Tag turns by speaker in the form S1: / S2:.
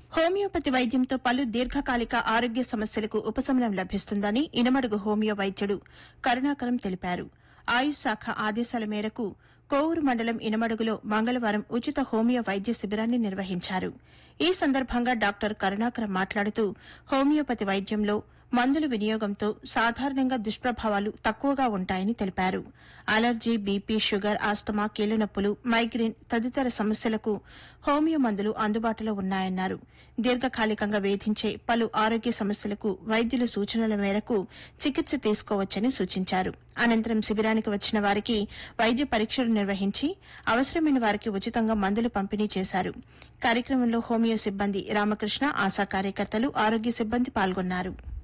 S1: homeopathy వైద్యంతో పలు దీర్ఘకాలిక ఆరోగ్య సమస్యలకు ఉపశమనం లభిస్తుందని ఇనమడుగు హోమియో వైద్యుడు కరుణాకరం తెలిపారు ఆయుష్ శాఖ ఆదేశాల మేరకు కోవూరు మండలం ఇనమడుగులో మంగళవారం ఉచిత హోమియో వైద్య శిబిరాన్ని నిర్వహించారు ఈ సందర్భంగా డాక్టర్ కరుణాకరం మాట్లాడుతూ హోమియోపతి వైద్యంలో మందుల వినియోగంతో సాధారణంగా దుష్ప్రభావాలు తక్కువగా ఉంటాయని తెలిపారు అలర్జీ బీపీ షుగర్ ఆస్తమా కీళ్ల నొప్పులు మైగ్రేన్ తదితర సమస్యలకు హోమియో మందులు అందుబాటులో ఉన్నాయన్నారు దీర్ఘకాలికంగా వేధించే పలు ఆరోగ్య సమస్యలకు వైద్యుల సూచనల మేరకు చికిత్స తీసుకోవచ్చని సూచించారు అనంతరం శిబిరానికి వచ్చిన వారికి వైద్య పరీక్షలు నిర్వహించి అవసరమైన వారికి ఉచితంగా మందులు పంపిణీ చేశారు కార్యక్రమంలో హోమియో సిబ్బంది రామకృష్ణ ఆశా కార్యకర్తలు ఆరోగ్య సిబ్బంది పాల్గొన్నారు